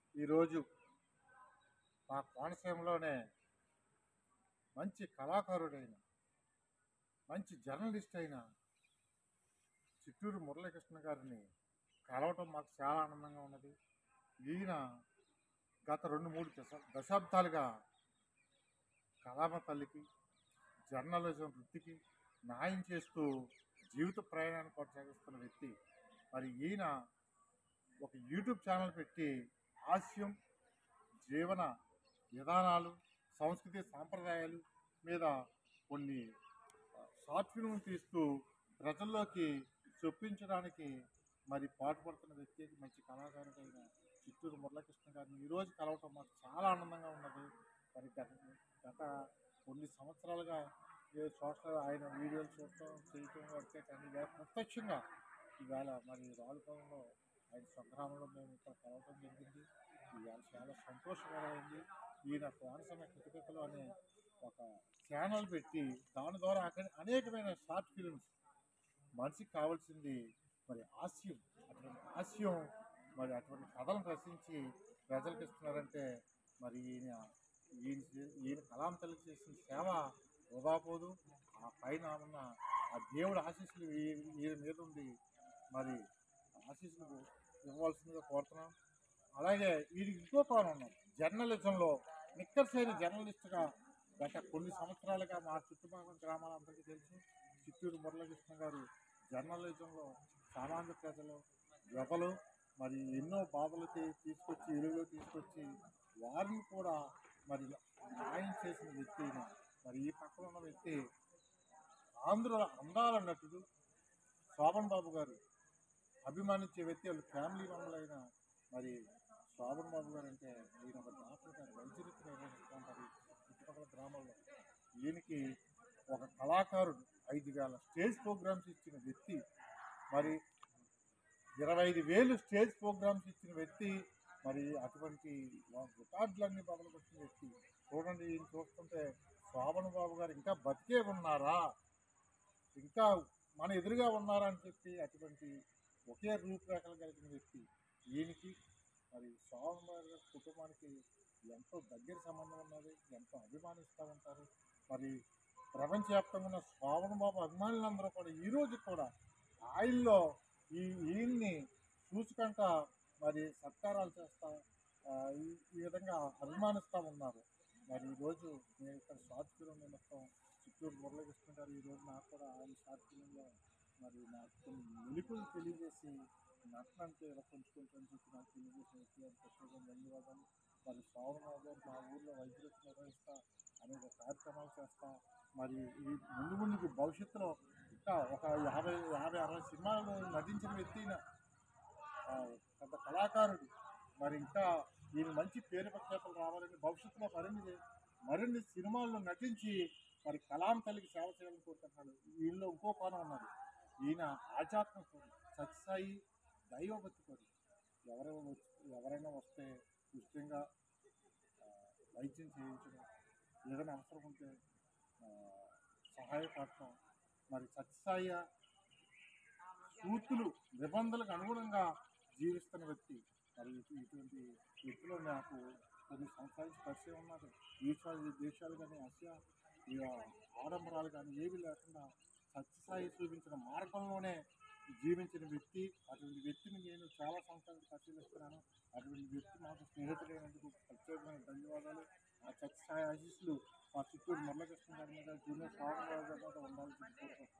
ఈరోజు మా కోనసీమలోనే మంచి కళాకారుడైన మంచి జర్నలిస్ట్ అయిన చిత్తూరు మురళీకృష్ణ గారిని కలవటం మాకు చాలా ఆనందంగా ఉన్నది ఈయన గత రెండు మూడు దశ దశాబ్దాలుగా కళామ తల్లికి జర్నలిజం వృత్తికి న్యాయం చేస్తూ జీవిత ప్రయాణాన్ని కొనసాగిస్తున్న వ్యక్తి మరి ఈయన ఒక యూట్యూబ్ ఛానల్ పెట్టి హాస్యం జీవన విధానాలు సంస్కృతి సాంప్రదాయాలు మీద కొన్ని ఆ, షార్ట్ ఫిల్మ్ తీస్తూ ప్రజల్లోకి చొప్పించడానికి మరి పాటుపడుతున్న వ్యక్తి మంచి కళాకారుడైన చిత్తూరు మురళకృష్ణ గారిని ఈరోజు కలవటం మాకు చాలా ఆనందంగా ఉన్నది మరి గత గత కొన్ని సంవత్సరాలుగా ఏ సోషల్ ఆయన వీడియోలు చూడటం చేయటం వరకే కానీ ఇవాళ ప్రత్యక్షంగా ఇవాళ మరి రావులపాలెంలో ఆయన స్వగ్రామంలో మేము ఇక్కడ కలవటం జరిగింది ఇవాళ చాలా సంతోషకరమైంది ఈయన కోనసీమ కృతికథలు అనే ఒక ఛానల్ పెట్టి దాని ద్వారా అక్కడ అనేకమైన షార్ట్ ఫిల్మ్స్ మనిషికి కావాల్సింది మరి హాస్యం అటువంటి హాస్యం మరి అటువంటి కథలను రచించి ప్రజలకు ఇస్తున్నారంటే మరి ఈయన ఈయన చే- ఈయన కలాం తల్లి చేసిన సేవ వృధా పోదు ఆ పైన ఉన్న ఆ దేవుడి ఆశీస్సులు ఈ- ఈయన మీద ఉంది మరి ఆశీస్సులు ఇవ్వాల్సిందిగా కోరుతున్నాం అలాగే వీరికి ఇంకో కారణం ఉన్నది జర్నలిజంలో నిక్కర్సైన జర్నలిస్ట్గా గత కొన్ని సంవత్సరాలుగా మా చుట్టుపక్కల గ్రామాలందరికీ తెలుసు చిత్తూరు మురళకృష్ణ గారు జర్నలిజంలో సామాన్య ప్రజలు వ్యవలు మరి ఎన్నో బాధలకి తీసుకొచ్చి వెలుగులో తీసుకొచ్చి వారిని కూడా మరి న్యాయం చేసిన వ్యక్తి ఈయన. మరి ఈ పక్కన ఉన్న వ్యక్తి ఆంధ్ర అందాల నటుడు శోభన్ బాబు గారు అభిమానించే వ్యక్తి వాళ్ళ ఫ్యామిలీ మెంబర్లైన మరి శోభన్ బాబు గారు అంటే ఈయన ఒక డాక్టర్ గారు వైద్యులకి నిర్వహిస్తూ ఉంటారు చుట్టుపక్కల గ్రామాల్లో ఈయనకి ఒక కళాకారుడు ఐదు వేల స్టేజ్ ప్రోగ్రామ్స్ ఇచ్చిన వ్యక్తి మరి ఇరవై ఐదు వేలు స్టేజ్ ప్రోగ్రామ్స్ ఇచ్చిన వ్యక్తి మరి అటువంటి రికార్డులన్నీ బదులుకొచ్చిన వ్యక్తి చూడండి ఈయన చూస్తుంటే శోభన్ బాబు గారు ఇంకా బతికే ఉన్నారా ఇంకా మన ఎదురుగా ఉన్నారా అని చెప్పి అటువంటి ఒకే రూపురేఖలు కలిగిన వ్యక్తి ఈయనకి మరి శోభన్ బాబు గారి కుటుంబానికి ఎంతో దగ్గర సంబంధం ఉన్నది ఎంతో అభిమానిస్తూ ఉంటారు మరి ప్రపంచవ్యాప్తంగా ఉన్న శోభన్ బాబు అభిమానులందరూ కూడా ఈ రోజు కూడా ఆయల్లో ఈ ఈయన్ని చూసుకుంటా మరి సత్కారాలు చేస్తా ఆ, ఈ ఈ విధంగా అభిమానిస్తూ ఉన్నారు మరి ఈరోజు నేను ఇక్కడ షార్ట్ ఫిల్మ్ నిమిత్తం చిత్తూరు మురళకృష్ణ గారు ఈరోజు నాకు కూడా ఆయన షార్ట్ ఫిల్మ్లో మరి నాకు కొన్ని మెలుకులు తెలియజేసి నటనంటే ఇలా కొంచుకుంటాను చెప్పి నాకు తెలియజేసిన వ్యక్తి అని ప్రత్యేకంగా ధన్యవాదాలు మరి శ్రావణరావు గారు మా ఊర్లో వైద్యులకు నిర్వహిస్తా అనేక కార్యక్రమాలు చేస్తా మరి ఈ ముందు ముందుకు భవిష్యత్తులో ఇంకా ఒక యాభై యాభై అరవై సినిమాలు నటించిన వ్యక్తి ఈయన. ఆ, పెద్ద కళాకారుడు మరి ఇంకా ఈయన మంచి పేరు ప్రఖ్యాతలు రావాలని భవిష్యత్తులో మరిన్ని మరిన్ని సినిమాల్లో నటించి మరి కలాం తల్లికి సేవ చేయాలని కోరుకుంటున్నాడు వీళ్ళలో ఇంకో కోణం ఉన్నది ఈయన ఆధ్యాత్మిక సత్సాయి దైవభక్తి కోరి ఎవరైనా వచ్చి- ఎవరైనా వస్తే ఉచితంగా ఆ, వైద్యం చేయించడం ఏదైనా అవసరం ఉంటే ఆ, సహాయపడటం మరి సత్సాయ సూతులు నిబంధనలకు అనుగుణంగా జీవిస్తున్న వ్యక్తి మరి ఇటు- ఇటువంటి వ్యక్తిలో నాకు కొన్ని సంవత్సరాల నుంచి పరిచయం ఉన్నది దేశాలు దేశాలు కానీ ఆసియా ఇక ఆడంబరాలు కానీ ఏవి లేకుండా సత్యసాయి చూపించిన మార్గంలోనే జీవించిన వ్యక్తి అటువంటి వ్యక్తిని నేను చాలా సంవత్సరాలు పరిశీలిస్తున్నాను అటువంటి వ్యక్తి మాకు స్నేహితులైనందుకు ప్రత్యేకమైన ధన్యవాదాలు ఆ సత్యసాయి ఆశీస్సులు మా చిత్తూరు మురళకృష్ణ గారి మీద జూనియర్ స్వామి గారి మీద ఉండాలని కోరుకుంటున్నాను